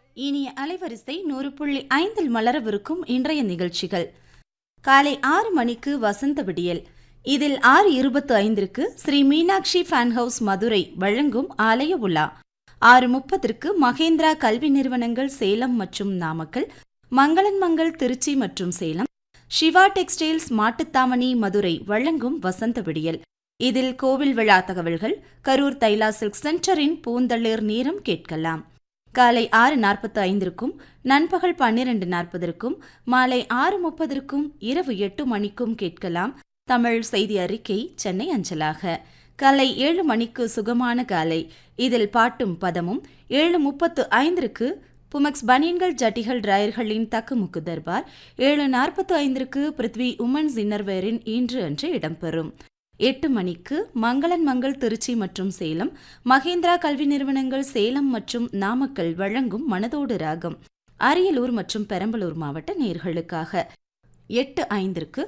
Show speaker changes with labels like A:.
A: இனிய அலைவரிசை நூறு புள்ளி ஐந்தில் மலரவிருக்கும் இன்றைய நிகழ்ச்சிகள் காலை ஆறு மணிக்கு வசந்த விடியல் இதில் ஆறு இருபத்து ஐந்திற்கு ஸ்ரீ மீனாட்சி ஃபேன் ஹவுஸ் மதுரை வழங்கும் ஆலய உலா ஆறு முப்பதற்கு மகேந்திரா கல்வி நிறுவனங்கள் சேலம் மற்றும் நாமக்கல் மங்களன் மங்கள் திருச்சி மற்றும் சேலம் சிவா டெக்ஸ்டைல்ஸ் மாட்டுத்தாமணி மதுரை வழங்கும் வசந்த விடியல் இதில் கோவில் விழா தகவல்கள் கரூர் தைலா சில்க் சென்டரின் பூந்தளிர் நேரம் கேட்கலாம் காலை ஆறு நாற்பத்து ஐந்திற்கும் நண்பகல் பன்னிரண்டு நாற்பதற்கும் மாலை ஆறு முப்பதற்கும் இரவு எட்டு மணிக்கும் கேட்கலாம் தமிழ் செய்தி அறிக்கை சென்னை அஞ்சலாக காலை ஏழு மணிக்கு சுகமான காலை இதில் பாட்டும் பதமும் ஏழு முப்பத்து ஐந்திற்கு புமக்ஸ் பனியன்கள் ஜட்டிகள் டிராயர்களின் தக்குமுக்கு தர்பார் ஏழு நாற்பத்து ஐந்திற்கு பிருத்வி உமன்ஸ் இன்னர்வேரின் இன்று அன்று இடம்பெறும் எட்டு மணிக்கு மங்களன் மங்கள் திருச்சி மற்றும் சேலம் மகேந்திரா கல்வி நிறுவனங்கள் சேலம் மற்றும் நாமக்கல் வழங்கும் மனதோடு ராகம் அரியலூர் மற்றும் பெரம்பலூர் மாவட்ட நேர்களுக்காக எட்டு ஐந்திற்கு